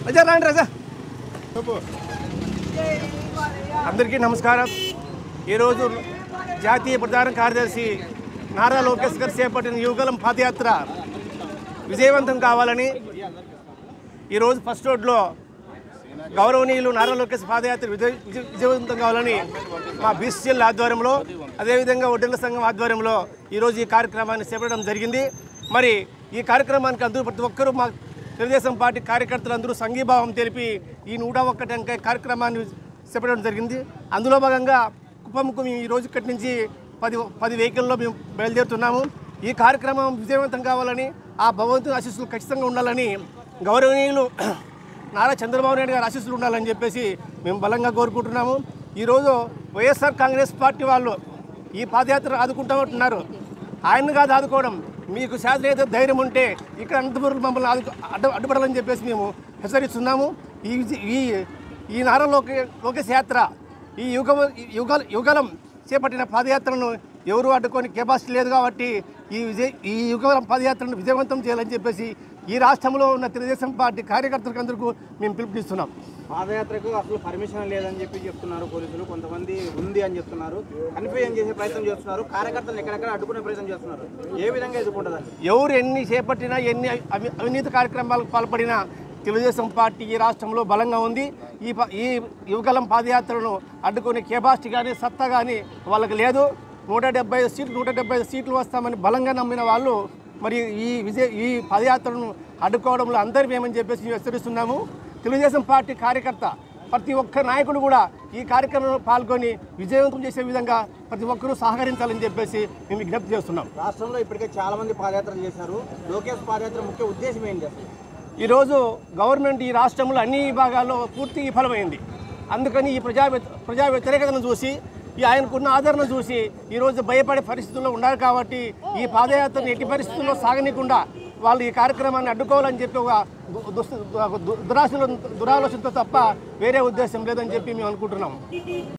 రజా రాండి రజా అందరికీ నమస్కారం ఈరోజు జాతీయ ప్రధాన కార్యదర్శి నారా లోకేష్ గారు చేపట్టిన యువగలం పాదయాత్ర విజయవంతం కావాలని ఈరోజు ఫస్ట్ రోడ్లో గౌరవనీయులు నారా లోకేష్ పాదయాత్ర విజయ విజయ- విజయవంతం కావాలని మా బీసీఎల్ ఆధ్వర్యంలో అదేవిధంగా ఒడ్డెల సంఘం ఆధ్వర్యంలో ఈరోజు ఈ కార్యక్రమాన్ని చేపట్టడం జరిగింది మరి ఈ కార్యక్రమానికి అందరూ ప్రతి ఒక్కరూ మా తెలుగుదేశం పార్టీ కార్యకర్తలు అందరూ సంఘీభావం తెలిపి ఈ నూట ఒక్కటి అంక కార్యక్రమాన్ని చేపట్టడం జరిగింది అందులో భాగంగా కుప్పంకు మేము ఈ రోజు ఇక్కడి నుంచి పది పది వెహికల్లో మేము బయలుదేరుతున్నాము ఈ కార్యక్రమం విజయవంతం కావాలని ఆ భగవంతుని ఆశీస్సులు ఖచ్చితంగా ఉండాలని గౌరవనీయులు నారా చంద్రబాబు నాయుడు గారు ఆశీస్సులు ఉండాలని చెప్పేసి మేము బలంగా కోరుకుంటున్నాము ఈరోజు వైఎస్ఆర్ కాంగ్రెస్ పార్టీ వాళ్ళు ఈ పాదయాత్ర ఆదుకుంటామంటున్నారు ఆయన కాదు ఆదుకోవడం మీకు శాస్త్రీయత ధైర్యం ఉంటే ఇక్కడ అనంతపురం మమ్మల్ని ఆదు అడ్డు అడ్డుపడాలని చెప్పేసి మేము హెచ్చరిస్తున్నాము ఈ విజ- ఈ ఈ నారా లోకే లోకేష్ యాత్ర ఈ యుగ యుగ యుగలం చేపట్టిన పాదయాత్రను ఎవరు అడ్డుకొని కెపాసిటీ లేదు కాబట్టి ఈ విజయ్ ఈ యుగలం పాదయాత్రను విజయవంతం చేయాలని చెప్పేసి ఈ రాష్ట్రంలో ఉన్న తెలుగుదేశం పార్టీ కార్యకర్తలకు అందరికీ మేము పిలుపునిస్తున్నాం పాదయాత్రకు అసలు పర్మిషన్ లేదని చెప్పి చెప్తున్నారు పోలీసులు కొంతమంది ఉంది అని చెప్తున్నారు కన్ఫ్యూజన్ చేసే ప్రయత్నం చేస్తున్నారు కార్యకర్తలను ఎక్కడెక్కడ అడ్డుకునే ప్రయత్నం చేస్తున్నారు ఏ విధంగా ఎదుర్కొంటుందండి ఎవరు ఎన్ని చేపట్టినా ఎన్ని అవి అవినీతి కార్యక్రమాలకు పాల్పడినా తెలుగుదేశం పార్టీ ఈ రాష్ట్రంలో బలంగా ఉంది ఈ ప- ఈ యువగలం పాదయాత్రను అడ్డుకునే కెపాసిటీ కానీ సత్తా కానీ వాళ్ళకి లేదు నూట డెబ్బై ఐదు సీట్లు నూట డెబ్బై ఐదు సీట్లు వస్తామని బలంగా నమ్మిన వాళ్ళు మరి ఈ విజయ ఈ పాదయాత్రను అడ్డుకోవడంలో అందరూ మేమని చెప్పేసి మేము హెచ్చరిస్తున్నాము తెలుగుదేశం పార్టీ కార్యకర్త ప్రతి ఒక్క నాయకుడు కూడా ఈ కార్యక్రమంలో పాల్గొని విజయవంతం చేసే విధంగా ప్రతి ఒక్కరూ సహకరించాలని చెప్పేసి మేము విజ్ఞప్తి చేస్తున్నాం రాష్ట్రంలో ఇప్పటికే చాలా మంది పాదయాత్రలు చేశారు లోకేష్ పాదయాత్ర ముఖ్య ఉద్దేశం ఏంటి అసలు ఈరోజు గవర్నమెంట్ ఈ రాష్ట్రంలో అన్ని విభాగాల్లో పూర్తి విఫలమైంది అందుకని ఈ ప్రజా వ్యతి- ప్రజా వ్యతిరేకతను చూసి ఈ ఆయనకున్న ఆదరణ చూసి ఈరోజు భయపడే పరిస్థితుల్లో ఉన్నారు కాబట్టి ఈ పాదయాత్రను ఎట్టి పరిస్థితుల్లో సాగనీయకుండా వాళ్ళు ఈ కార్యక్రమాన్ని అడ్డుకోవాలని చెప్పి ఒక దు- దుస్- దు- దురాశలో దురాలోచనతో తప్ప వేరే ఉద్దేశం లేదని చెప్పి మేము అనుకుంటున్నాం